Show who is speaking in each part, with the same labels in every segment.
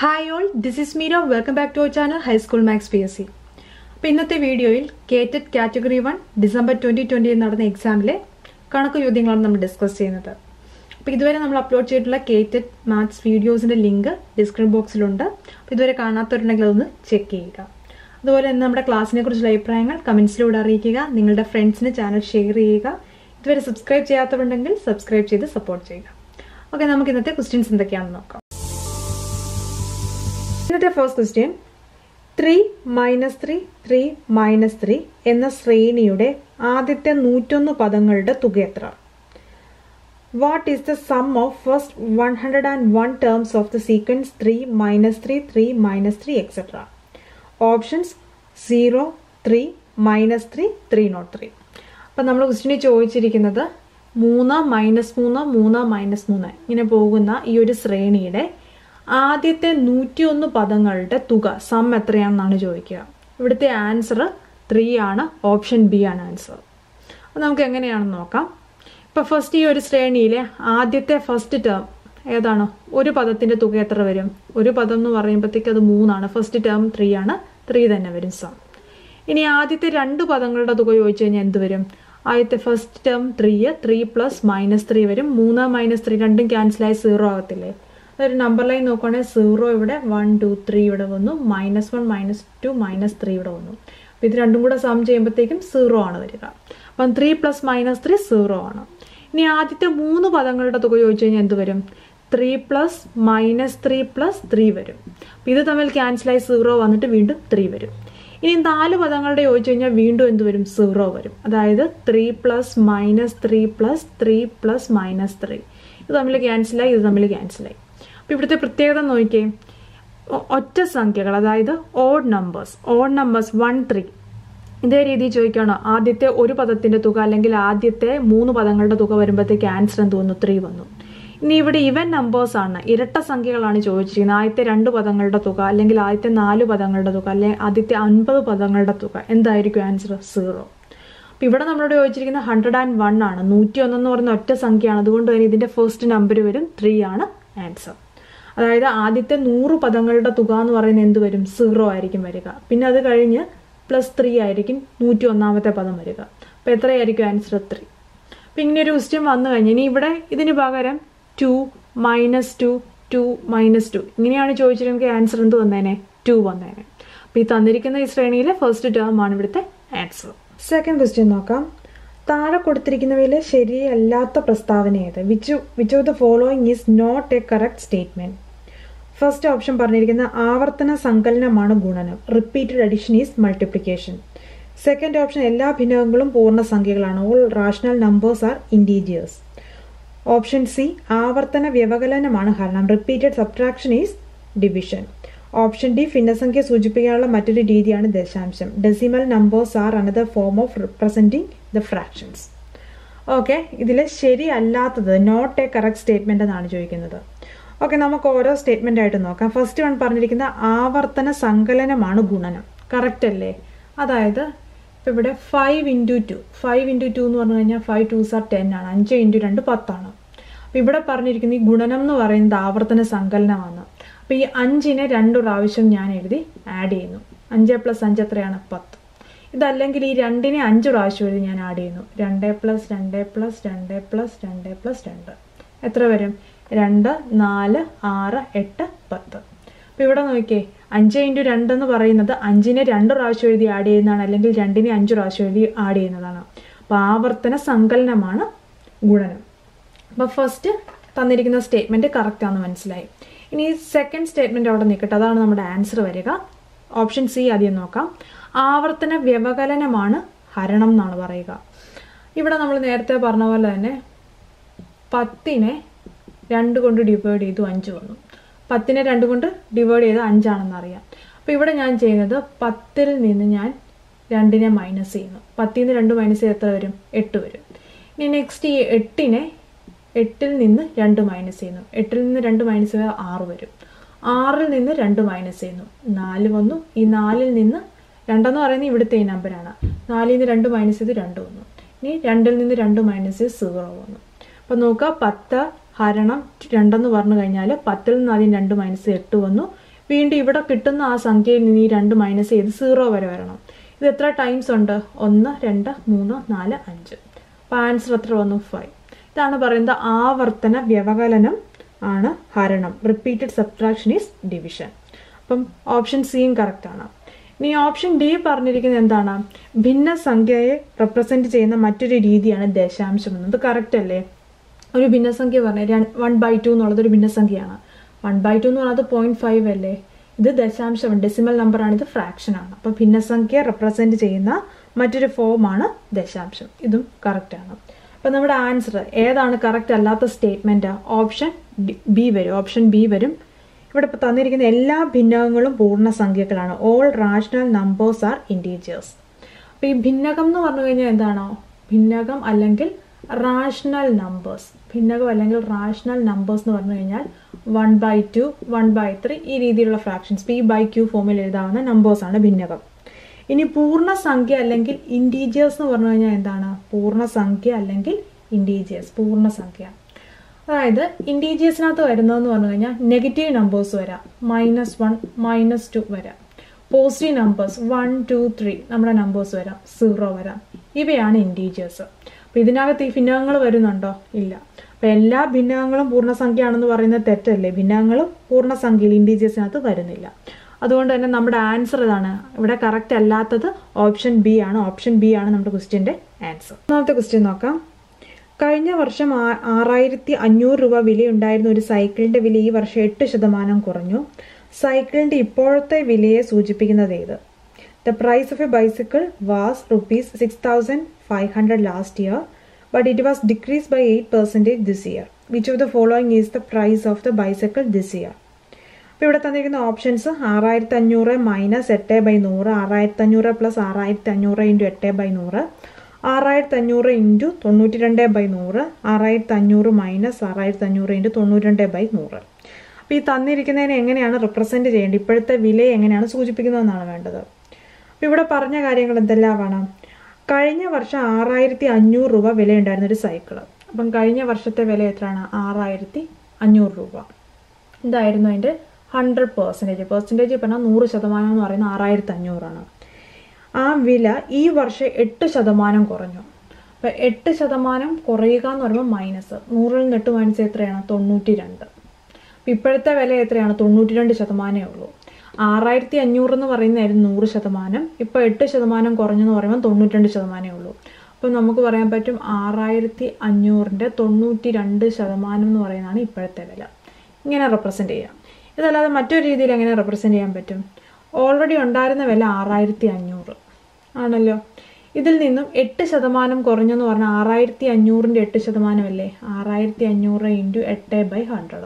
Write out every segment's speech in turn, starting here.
Speaker 1: hi all this is Meera welcome back to our channel high school maths P S C അപ്പോൾ ഇന്നത്തെ വീഡിയോയിൽ KTET category one December twenty ട്വൻറ്റിയിൽ നടന്ന എക്സാമിലെ കണക്ക് ചോദ്യങ്ങളാണ് നമ്മൾ ഡിസ്കസ് ചെയ്യുന്നത് അപ്പോൾ ഇതുവരെ നമ്മൾ അപ്ലോഡ് ചെയ്തിട്ടുള്ള കേറ്റഡ് മാത്സ് വീഡിയോസിൻ്റെ ലിങ്ക് ഡിസ്ക്രിപ്ഷൻ ബോക്സിലുണ്ട് അപ്പോൾ ഇതുവരെ കാണാത്തവരുണ്ടെങ്കിൽ അതൊന്ന് ചെക്ക് ചെയ്യുക അതുപോലെ തന്നെ നമ്മുടെ ക്ലാസ്സിനെ കുറിച്ചുള്ള അഭിപ്രായങ്ങൾ കമൻസിലൂടെ അറിയിക്കുക നിങ്ങളുടെ ഫ്രണ്ട്സിന് ചാനൽ ഷെയർ ചെയ്യുക ഇതുവരെ സബ്സ്ക്രൈബ് ചെയ്യാത്തവരുണ്ടെങ്കിൽ സബ്സ്ക്രൈബ് ചെയ്ത് സപ്പോർട്ട് ചെയ്യുക ഓക്കെ നമുക്ക് ഇന്നത്തെ ക്വസ്റ്റ്യൻസ് എന്തൊക്കെയാണെന്ന് നോക്കാം ഇന്നത്തെ first question three minus three three minus three എന്ന ശ്രേണിയുടെ ആദ്യത്തെ നൂറ്റൊന്ന് പദങ്ങളുടെ തുക എത്ര what is the sum of first one hundred and one terms of the sequence three minus three three minus three etcetera options zero three minus three three not three അപ്പം നമ്മൾ ക്വസ്റ്റിന് ചോദിച്ചിരിക്കുന്നത് മൂന്ന് മൈനസ് മൂന്ന് മൂന്ന് മൈനസ് മൂന്ന് ഇങ്ങനെ പോകുന്ന ഈ ഒരു ശ്രേണിയുടെ ആദ്യത്തെ നൂറ്റിയൊന്ന് പദങ്ങളുടെ തുക സം എത്രയാണെന്നാണ് ചോദിക്കുക ഇവിടുത്തെ ആൻസർ ത്രീ ആണ് ഓപ്ഷൻ ബി ആണ് ആൻസർ അപ്പോൾ നമുക്ക് എങ്ങനെയാണെന്ന് നോക്കാം ഇപ്പോൾ ഫസ്റ്റ് ഈ ഒരു ശ്രേണിയിലെ ആദ്യത്തെ ഫസ്റ്റ് ടേം ഏതാണ് ഒരു പദത്തിൻ്റെ തുക എത്ര വരും ഒരു പദം എന്ന് പറയുമ്പോഴത്തേക്ക് അത് മൂന്നാണ് ഫസ്റ്റ് ടേം ത്രീ ആണ് ത്രീ തന്നെ വരും സം ഇനി ആദ്യത്തെ രണ്ട് പദങ്ങളുടെ തുക ചോദിച്ചു കഴിഞ്ഞാൽ എന്ത് വരും ആദ്യത്തെ first term three three plus minus three വരും മൂന്ന് മൈനസ് ത്രീ രണ്ടും ക്യാൻസലായി സീറോ ആകത്തില്ലേ അതൊരു നമ്പർ ലൈൻ നോക്കുകയാണെങ്കിൽ സീറോ ഇവിടെ വൺ ടു ത്രീ ഇവിടെ വന്നു minus one minus two minus three ഇവിടെ വന്നു അപ്പോൾ ഇത് രണ്ടും കൂടെ സം ചെയ്യുമ്പോഴത്തേക്കും സീറോ ആണ് വരിക അപ്പം three plus minus three zero ആണ് ഇനി ആദ്യത്തെ മൂന്ന് പദങ്ങളുടെ തുക ചോദിച്ചു കഴിഞ്ഞാൽ എന്ത് വരും three plus minus three plus three വരും അപ്പം ഇത് തമ്മിൽ ക്യാൻസലായി സീറോ വന്നിട്ട് വീണ്ടും ത്രീ വരും ഇനി നാല് പദങ്ങളുടെ ചോദിച്ചു കഴിഞ്ഞാൽ വീണ്ടും എന്ത് വരും സീറോ വരും അതായത് three plus minus three plus three plus minus three ഇത് തമ്മിൽ ക്യാൻസലായി ഇത് തമ്മിൽ ക്യാൻസലായി അപ്പോൾ ഇവിടുത്തെ പ്രത്യേകത നോക്കിയേ ഒറ്റ സംഖ്യകൾ അതായത് odd numbers odd numbers one three ഇതേ രീതിയിൽ ചോദിക്കുകയാണോ ആദ്യത്തെ ഒരു പദത്തിന്റെ തുക അല്ലെങ്കിൽ ആദ്യത്തെ മൂന്ന് പദങ്ങളുടെ തുക വരുമ്പോഴത്തേക്ക് ആൻസർ എന്ത് വന്നു ത്രീ വന്നു ഇനി ഇവിടെ ഇവൻ നമ്പേഴ്സ് ആണ് ഇരട്ട സംഖ്യകളാണ് ചോദിച്ചിരിക്കുന്നത് ആദ്യത്തെ രണ്ട് പദങ്ങളുടെ തുക അല്ലെങ്കിൽ ആദ്യത്തെ നാല് പദങ്ങളുടെ തുക അല്ലെങ്കിൽ ആദ്യത്തെ അൻപത് പദങ്ങളുടെ തുക എന്തായിരിക്കും ആൻസർ സീറോ അപ്പോൾ ഇവിടെ നമ്മളോട് ചോദിച്ചിരിക്കുന്നത് ഹൺഡ്രഡ് ആൻഡ് വൺ ആണ് നൂറ്റി ഒന്നെന്ന് പറയുന്ന ഒറ്റ സംഖ്യയാണ് അതുകൊണ്ട് തന്നെ ഇതിന്റെ ഫസ്റ്റ് നമ്പർ വരും ത്രീ ആണ് ആൻസർ അതായത് ആദ്യത്തെ നൂറ് പദങ്ങളുടെ തുക എന്ന് പറയുന്നത് എന്ത് വരും സീറോ ആയിരിക്കും വരിക പിന്നെ അത് കഴിഞ്ഞ് പ്ലസ് ത്രീ ആയിരിക്കും നൂറ്റി ഒന്നാമത്തെ പദം വരിക അപ്പോൾ എത്രയായിരിക്കും ആൻസർ ത്രീ അപ്പം ഇങ്ങനെ ഒരു ക്വസ്റ്റ്യൻ വന്നു കഴിഞ്ഞ് ഇനി ഇവിടെ ഇതിന് പകരം two minus two two minus two ഇങ്ങനെയാണ് ചോദിച്ചിരുന്നെങ്കിൽ ആൻസർ എന്ത് വന്നേനെ ടു വന്നേനെ അപ്പം ഈ തന്നിരിക്കുന്ന ഈ ശ്രേണിയിലെ ഫസ്റ്റ് ടേം ആണ് ഇവിടുത്തെ ആൻസർ സെക്കൻഡ് ക്വസ്റ്റ്യൻ നോക്കാം താഴെ കൊടുത്തിരിക്കുന്നവയിലെ ശരിയല്ലാത്ത പ്രസ്താവന ഏത് which which of the following is not a correct statement first option പറഞ്ഞിരിക്കുന്ന ആവർത്തന സങ്കലനമാണ് ഗുണനം repeated addition is multiplication second option എല്ലാ ഭിന്നകങ്ങളും പൂർണ്ണസംഖ്യകളാണ് all rational numbers are integers option C ആവർത്തന വ്യവകലനമാണ് ഹരണം repeated subtraction is division option D ഭിന്നസംഖ്യ സൂചിപ്പിക്കാനുള്ള മറ്റൊരു രീതിയാണ് ദശാംശം decimal numbers are another form of representing the fractions okay ഇതിൽ ശരിയല്ലാത്തത് നോട്ട് എ കറക്റ്റ് സ്റ്റേറ്റ്മെന്റ് എന്നാണ് ചോദിക്കുന്നത് ഓക്കെ നമുക്ക് ഓരോ സ്റ്റേറ്റ്മെന്റ് ആയിട്ട് നോക്കാം ഫസ്റ്റ് വൺ പറഞ്ഞിരിക്കുന്ന ആവർത്തന സങ്കലനമാണ് ഗുണനം കറക്റ്റ് അല്ലേ അതായത് ഇപ്പം ഇവിടെ five into two five into two എന്ന് പറഞ്ഞു കഴിഞ്ഞാൽ ഫൈവ് ടു സാർ ടെൻ ആണ് അഞ്ച് ഇൻറ്റു രണ്ട് പത്താണ് അപ്പം ഇവിടെ പറഞ്ഞിരിക്കുന്ന ഈ ഗുണനം എന്ന് പറയുന്നത് ആവർത്തന സങ്കലനമാണ് അപ്പോൾ ഈ അഞ്ചിനെ രണ്ട് പ്രാവശ്യം ഞാൻ എഴുതി ആഡ് ചെയ്യുന്നു അഞ്ച് പ്ലസ് അഞ്ച് എത്രയാണ് പത്ത് ഇതല്ലെങ്കിൽ ഈ രണ്ടിനെ അഞ്ച് പ്രാവശ്യം എഴുതി ഞാൻ ആഡ് ചെയ്യുന്നു രണ്ട് പ്ലസ് രണ്ട് പ്ലസ് രണ്ട് പ്ലസ് രണ്ട് പ്ലസ് രണ്ട് എത്ര വരും രണ്ട് നാല് ആറ് എട്ട് പത്ത് അപ്പോൾ ഇവിടെ നോക്കിയേ അഞ്ച് ഇൻറ്റു രണ്ട് എന്ന് പറയുന്നത് അഞ്ചിനെ രണ്ട് പ്രാവശ്യം എഴുതി ആഡ് ചെയ്യുന്നതാണ് അല്ലെങ്കിൽ രണ്ടിനെ അഞ്ച് പ്രാവശ്യം എഴുതി ആഡ് ചെയ്യുന്നതാണ് അപ്പോൾ ആവർത്തന സങ്കലനമാണ് ഗുണനം അപ്പോൾ ഫസ്റ്റ് തന്നിരിക്കുന്ന സ്റ്റേറ്റ്മെൻറ്റ് കറക്റ്റ് ആണെന്ന് മനസ്സിലായി ഇനി സെക്കൻഡ് സ്റ്റേറ്റ്മെൻറ്റ് അവിടെ നിൽക്കട്ടെ അതാണ് നമ്മുടെ ആൻസർ വരിക ഓപ്ഷൻ സി ആദ്യം നോക്കാം ആവർത്തന വ്യവകലനമാണ് ഹരണം എന്നാണ് പറയുക ഇവിടെ നമ്മൾ നേരത്തെ പറഞ്ഞ പോലെ തന്നെ പത്തിനെ രണ്ട് കൊണ്ട് ഡിവൈഡ് ചെയ്തു അഞ്ച് വന്നു പത്തിനെ രണ്ട് കൊണ്ട് ഡിവൈഡ് ചെയ്ത് അഞ്ചാണെന്ന് അറിയാം അപ്പോൾ ഇവിടെ ഞാൻ ചെയ്യുന്നത് പത്തിൽ നിന്ന് ഞാൻ രണ്ടിനെ മൈനസ് ചെയ്യുന്നു പത്തിൽ നിന്ന് രണ്ട് മൈനസ് ചെയ്ത് എത്ര വരും എട്ട് വരും ഇനി നെക്സ്റ്റ് ഈ എട്ടിനെ എട്ടിൽ നിന്ന് രണ്ട് മൈനസ് ചെയ്യുന്നു എട്ടിൽ നിന്ന് രണ്ട് മൈനസ് ചെയ്താൽ ആറ് വരും ആറിൽ നിന്ന് രണ്ട് മൈനസ് ചെയ്യുന്നു നാല് വന്നു ഈ നാലിൽ നിന്ന് രണ്ടെന്ന് പറയുന്നത് ഇവിടുത്തെ ഈ നമ്പറാണ് നാലിൽ നിന്ന് രണ്ട് മൈനസ് ചെയ്ത് രണ്ട് വന്നു ഇനി രണ്ടിൽ നിന്ന് രണ്ട് മൈനസ് ചെയ്ത് സീറോ വന്നു അപ്പം നോക്കുക പത്ത് ഹരണം രണ്ടെന്ന് പറഞ്ഞു കഴിഞ്ഞാൽ പത്തിൽ നിന്ന് ആദ്യം രണ്ട് മൈനസ് എട്ട് വന്നു വീണ്ടും ഇവിടെ കിട്ടുന്ന ആ സംഖ്യയിൽ നിന്ന് ഈ രണ്ട് മൈനസ് ചെയ്ത് സീറോ വരെ വരണം ഇത് എത്ര ടൈംസ് ഉണ്ട് ഒന്ന് രണ്ട് മൂന്ന് നാല് അഞ്ച് അപ്പോൾ ആൻസർ എത്ര വന്നു ഫൈവ് ഇതാണ് പറയുന്നത് ആവർത്തന വ്യവകലനം ആണ് ഹരണം റിപ്പീറ്റഡ് സബ്ട്രാക്ഷൻ ഈസ് ഡിവിഷൻ അപ്പം ഓപ്ഷൻ സിയും കറക്റ്റ് ആണ് ഇനി ഓപ്ഷൻ ഡി പറഞ്ഞിരിക്കുന്നത് എന്താണ് ഭിന്നസംഖ്യയെ റെപ്രസെന്റ് ചെയ്യുന്ന മറ്റൊരു രീതിയാണ് ദശാംശം എന്നത് കറക്റ്റ് അല്ലേ ഒരു ഭിന്നസംഖ്യ പറഞ്ഞ വൺ ബൈ ടു എന്നുള്ളത് ഒരു ഭിന്നസംഖ്യയാണ് വൺ ബൈ ടു എന്ന് പറയുന്നത് പോയിന്റ് ഫൈവ് അല്ലേ ഇത് ദശാംശം ഡെസിമൽ നമ്പറാണ് ഇത് ഫ്രാക്ഷൻ ആണ് അപ്പോൾ ഭിന്നസംഖ്യ റെപ്രസെന്റ് ചെയ്യുന്ന മറ്റൊരു ഫോമാണ് ദശാംശം ഇതും കറക്റ്റ് ആണ് അപ്പം നമ്മുടെ ആൻസർ ഏതാണ് കറക്റ്റ് അല്ലാത്ത സ്റ്റേറ്റ്മെന്റ് ഓപ്ഷൻ ബി വരും ഓപ്ഷൻ ബി വരും ഇവിടെ ഇപ്പോൾ തന്നിരിക്കുന്ന എല്ലാ ഭിന്നകങ്ങളും പൂർണ്ണസംഖ്യകളാണ് all rational numbers are integers അപ്പോൾ ഈ ഭിന്നകം എന്ന് പറഞ്ഞു കഴിഞ്ഞാൽ എന്താണോ ഭിന്നകം അല്ലെങ്കിൽ റാഷണൽ നമ്പേഴ്സ് ഭിന്നകം അല്ലെങ്കിൽ റാഷണൽ നമ്പേഴ്സ് എന്ന് പറഞ്ഞു കഴിഞ്ഞാൽ one by two one by three ഈ രീതിയിലുള്ള ഫ്രാക്ഷൻസ് പി ബൈ ക്യൂ ഫോമിൽ എഴുതാവുന്ന നമ്പേഴ്സാണ് ഭിന്നകം ഇനി പൂർണ്ണസംഖ്യ അല്ലെങ്കിൽ ഇൻറ്റീജിയേഴ്സ് എന്ന് പറഞ്ഞു കഴിഞ്ഞാൽ എന്താണ് പൂർണ്ണസംഖ്യ അല്ലെങ്കിൽ ഇൻറ്റീജിയേഴ്സ് പൂർണ്ണസംഖ്യ അതായത് ഇൻറ്റീജിയേഴ്സിനകത്ത് വരുന്നതെന്ന് പറഞ്ഞു കഴിഞ്ഞാൽ നെഗറ്റീവ് നമ്പേഴ്സ് വരാം മൈനസ് വൺ മൈനസ് ടു വരാം positive numbers one two three നമ്മുടെ നമ്പേഴ്സ് വരാം സീറോ വരാം ഇവയാണ് ഇൻറ്റീജിയേഴ്സ് അപ്പം ഇതിനകത്ത് ഈ ഭിന്നകങ്ങൾ വരുന്നുണ്ടോ ഇല്ല അപ്പം എല്ലാ ഭിന്നകങ്ങളും പൂർണ്ണസംഖ്യയാണെന്ന് പറയുന്നത് തെറ്റല്ലേ ഭിന്നകങ്ങളും പൂർണ്ണസംഖ്യയിൽ ഇൻറ്റീജിയേഴ്സിനകത്ത് വരുന്നില്ല അതുകൊണ്ട് തന്നെ നമ്മുടെ ആൻസർ ഇതാണ് ഇവിടെ കറക്റ്റ് അല്ലാത്തത് ഓപ്ഷൻ ബി ആണ് ഓപ്ഷൻ ബി ആണ് നമ്മുടെ ക്വസ്റ്റ്യൻ്റെ ആൻസർ ഒന്നാമത്തെ ക്വസ്റ്റ്യൻ നോക്കാം കഴിഞ്ഞ വർഷം ആറായിരത്തി അഞ്ഞൂറ് രൂപ വിലയുണ്ടായിരുന്ന ഒരു സൈക്കിളിന്റെ വില ഈ വർഷം എട്ട് ശതമാനം കുറഞ്ഞു സൈക്കിളിന്റെ ഇപ്പോഴത്തെ വിലയെ സൂചിപ്പിക്കുന്നത് ഏത് the price of a bicycle was rupees six thousand five hundred last year but it was decrease by eight percentage this year which of the following is the price of the bicycle this year അപ്പോൾ ഇവിടെ തന്നിരിക്കുന്ന options ആറായിരത്തി അഞ്ഞൂറ് minus എട്ട് by നൂറ് ആറായിരത്തി അഞ്ഞൂറ് plus ആറായിരത്തി അഞ്ഞൂറ് ഇൻറ്റു എട്ട് ബൈ നൂറ് ആറായിരത്തി അഞ്ഞൂറ് ഇൻറ്റു തൊണ്ണൂറ്റി രണ്ട് ബൈ നൂറ് ആറായിരത്തി അഞ്ഞൂറ് മൈനസ് ആറായിരത്തി അഞ്ഞൂറ് ഇൻറ്റു തൊണ്ണൂറ്റി രണ്ട് ബൈ നൂറ് അപ്പോൾ ഈ തന്നിരിക്കുന്നതിനെ എങ്ങനെയാണ് റിപ്രസെൻറ്റ് ചെയ്യേണ്ടത് ഇപ്പോഴത്തെ വിലയെ എങ്ങനെയാണ് സൂചിപ്പിക്കുന്നതെന്നാണ് വേണ്ടത് അപ്പോൾ ഇവിടെ പറഞ്ഞ കാര്യങ്ങൾ എന്തെല്ലാമാണ് കഴിഞ്ഞ വർഷം ആറായിരത്തി അഞ്ഞൂറ് രൂപ വിലയുണ്ടായിരുന്ന ഒരു സൈക്കിള് അപ്പം കഴിഞ്ഞ വർഷത്തെ വില എത്രയാണ് ആറായിരത്തി അഞ്ഞൂറ് രൂപ ഇതായിരുന്നു അതിൻ്റെ ഹൺഡ്രഡ് പെർസെൻറ്റേജ് പെർസെൻറ്റേജ് പറഞ്ഞാൽ നൂറ് ശതമാനം എന്ന് പറയുന്നത് ആറായിരത്തി അഞ്ഞൂറാണ് ആ വില ഈ വർഷം എട്ട് ശതമാനം കുറഞ്ഞു അപ്പം എട്ട് ശതമാനം കുറയുക എന്ന് പറയുമ്പോൾ മൈനസ് നൂറിൽ നിന്ന് എട്ട് മൈനസ് എത്രയാണ് തൊണ്ണൂറ്റി രണ്ട് അപ്പം ഇപ്പോഴത്തെ വില എത്രയാണ് തൊണ്ണൂറ്റി രണ്ട് ശതമാനമേ ഉള്ളൂ ആറായിരത്തി അഞ്ഞൂറ് എന്ന് പറയുന്നതായിരുന്നു നൂറ് ശതമാനം ഇപ്പോൾ എട്ട് ശതമാനം കുറഞ്ഞെന്ന് പറയുമ്പോൾ തൊണ്ണൂറ്റി രണ്ട് ശതമാനമേ ഉള്ളൂ അപ്പോൾ നമുക്ക് പറയാൻ പറ്റും ആറായിരത്തി അഞ്ഞൂറിൻ്റെ തൊണ്ണൂറ്റി രണ്ട് ശതമാനം എന്ന് പറയുന്നതാണ് ഇപ്പോഴത്തെ വില ഇങ്ങനെ റെപ്രസെൻറ്റ് ചെയ്യാം ഇതല്ലാതെ മറ്റൊരു രീതിയിൽ എങ്ങനെ റെപ്രസെൻറ്റ് ചെയ്യാൻ പറ്റും ഓൾറെഡി ഉണ്ടായിരുന്ന വില ആറായിരത്തി അഞ്ഞൂറ് ആണല്ലോ ഇതിൽ നിന്നും എട്ട് ശതമാനം കുറഞ്ഞെന്ന് പറഞ്ഞാൽ ആറായിരത്തി അഞ്ഞൂറിൻ്റെ എട്ട് ശതമാനമല്ലേ ആറായിരത്തി അഞ്ഞൂറ് ഇൻറ്റു എട്ട് ബൈ ഹൺഡ്രഡ്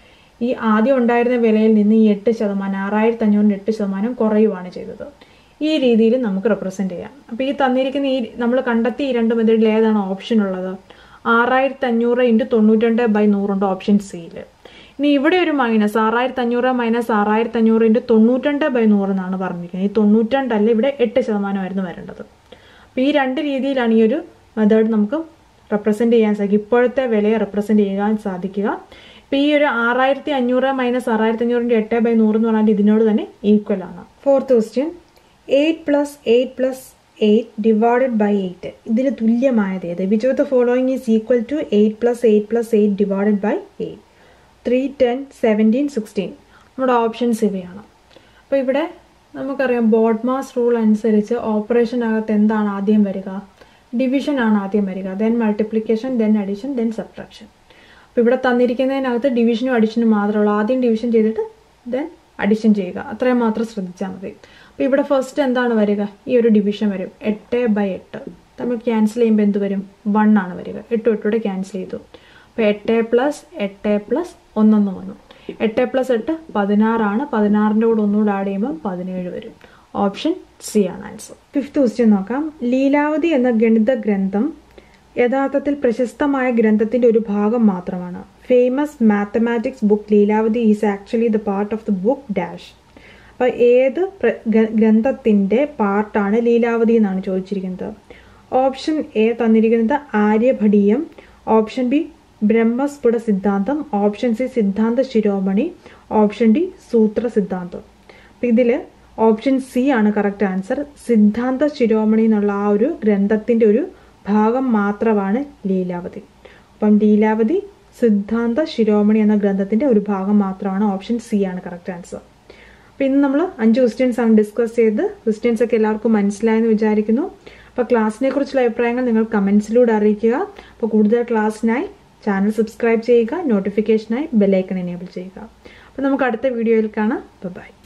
Speaker 1: ഈ ആദ്യം ഉണ്ടായിരുന്ന വിലയിൽ നിന്ന് ഈ എട്ട് ശതമാനം ആറായിരത്തി അഞ്ഞൂറിൻ്റെ എട്ട് ശതമാനം കുറയുവാണ് ചെയ്തത് ഈ രീതിയിൽ നമുക്ക് റെപ്രസെൻറ്റ് ചെയ്യാം അപ്പോൾ ഈ തന്നിരിക്കുന്ന ഈ നമ്മൾ കണ്ടെത്തിയ ഈ രണ്ട് മെത്തേഡിൽ ഏതാണ് ഓപ്ഷൻ ഉള്ളത് ആറായിരത്തി അഞ്ഞൂറ് ഇൻറ്റു തൊണ്ണൂറ്റി രണ്ട് ബൈ നൂറുണ്ട് ഓപ്ഷൻ സിയിൽ ഇനി ഇവിടെ ഒരു മൈനസ് ആറായിരത്തി അഞ്ഞൂറ് മൈനസ് ആറായിരത്തി അഞ്ഞൂറ് ഇൻറ്റു തൊണ്ണൂറ്റണ്ട് ബൈ നൂറ് എന്നാണ് പറഞ്ഞിരിക്കുന്നത് ഈ തൊണ്ണൂറ്റണ്ടല്ല ഇവിടെ എട്ട് ശതമാനമായിരുന്നു വരേണ്ടത് അപ്പോൾ ഈ രണ്ട് രീതിയിലാണ് ഈ ഒരു മെത്തേഡ് നമുക്ക് റെപ്രസെൻറ്റ് ചെയ്യാൻ സാധിക്കും ഇപ്പോഴത്തെ വിലയെ റെപ്രസെൻറ്റ് ചെയ്യാൻ സാധിക്കുക ഇപ്പോൾ ഈ ഒരു ആറായിരത്തി അഞ്ഞൂറ് മൈനസ് ആറായിരത്തി അഞ്ഞൂറിൻ്റെ എട്ട് ബൈ നൂറ് എന്ന് പറഞ്ഞാൽ ഇതിനോട് തന്നെ ഈക്വൽ ആണ് fourth question eight plus eight plus eight divided by eight ഇതിന് തുല്യമായത് ഏത് which of the following is equal to eight plus eight plus eight divided by eight three ten seventeen sixteen നമ്മുടെ ഓപ്ഷൻസ് ഇവയാണ് അപ്പോൾ ഇവിടെ നമുക്കറിയാം BODMAS rule അനുസരിച്ച് ഓപ്പറേഷനകത്ത് എന്താണ് ആദ്യം വരിക ഡിവിഷൻ ആണ് ആദ്യം വരിക then multiplication then addition then subtraction അപ്പോൾ ഇവിടെ തന്നിരിക്കുന്നതിനകത്ത് ഡിവിഷനും അഡീഷനും മാത്രമേ ഉള്ളൂ ആദ്യം ഡിവിഷൻ ചെയ്തിട്ട് ദെൻ അഡീഷൻ ചെയ്യുക അത്രയും മാത്രം ശ്രദ്ധിച്ചാൽ മതി അപ്പോൾ ഇവിടെ ഫസ്റ്റ് എന്താണ് വരിക ഈ ഒരു ഡിവിഷൻ വരും എട്ട് ബൈ എട്ട് തമ്മിൽ ക്യാൻസൽ ചെയ്യുമ്പോൾ എന്ത് വരും വൺ ആണ് വരിക എട്ടും എട്ടൂടെ ക്യാൻസൽ ചെയ്തു അപ്പോൾ എട്ട് പ്ലസ് എട്ട് പ്ലസ് ഒന്നൊന്ന് വന്നു എട്ട് പ്ലസ് എട്ട് പതിനാറാണ് പതിനാറിൻ്റെ കൂടെ ഒന്നുകൂടെ ആഡ് ചെയ്യുമ്പോൾ പതിനേഴ് വരും ഓപ്ഷൻ സി ആണ് ആൻസർ ഫിഫ്ത്ത് ക്വസ്റ്റ്യൻ നോക്കാം ലീലാവതി എന്ന ഗണിത ഗ്രന്ഥം യഥാർത്ഥത്തിൽ പ്രശസ്തമായ ഗ്രന്ഥത്തിന്റെ ഒരു ഭാഗം മാത്രമാണ് famous mathematics book Lilavati is actually the part of the book dash അപ്പോൾ ഏത് ഗ്രന്ഥത്തിന്റെ പാർട്ടാണ് ലീലാവതി എന്നാണ് ചോദിച്ചിരിക്കുന്നത് ഓപ്ഷൻ എ തന്നിരിക്കുന്നത് ആര്യഭടീയം ഓപ്ഷൻ ബി ബ്രഹ്മസ്ഫുട സിദ്ധാന്തം ഓപ്ഷൻ സി സിദ്ധാന്ത ശിരോമണി ഓപ്ഷൻ ഡി സൂത്ര സിദ്ധാന്തം അപ്പം ഇതിൽ ഓപ്ഷൻ സി ആണ് കറക്റ്റ് ആൻസർ സിദ്ധാന്ത ശിരോമണി എന്നുള്ള ആ ഒരു ഗ്രന്ഥത്തിൻ്റെ ഒരു ഭാഗം മാത്രമാണ് ലീലാവതി അപ്പം ലീലാവതി സിദ്ധാന്ത ശിരോമണി എന്ന ഗ്രന്ഥത്തിൻ്റെ ഒരു ഭാഗം മാത്രമാണ് ഓപ്ഷൻ സി ആണ് കറക്റ്റ് ആൻസർ അപ്പോൾ ഇന്ന് നമ്മൾ അഞ്ച് ക്വസ്റ്റ്യൻസ് ആണ് ഡിസ്കസ് ചെയ്ത് ക്വസ്റ്റ്യൻസ് ഒക്കെ എല്ലാവർക്കും മനസ്സിലായെന്ന് വിചാരിക്കുന്നു അപ്പോൾ ക്ലാസ്സിനെ കുറിച്ചുള്ള അഭിപ്രായങ്ങൾ നിങ്ങൾ കമൻസിലൂടെ അറിയിക്കുക അപ്പോൾ കൂടുതൽ ക്ലാസ്സിനായി ചാനൽ സബ്സ്ക്രൈബ് ചെയ്യുക നോട്ടിഫിക്കേഷനായി ബെല്ലൈക്കൺ എനേബിൾ ചെയ്യുക അപ്പോൾ നമുക്ക് അടുത്ത വീഡിയോയിൽ കാണാം ബൈ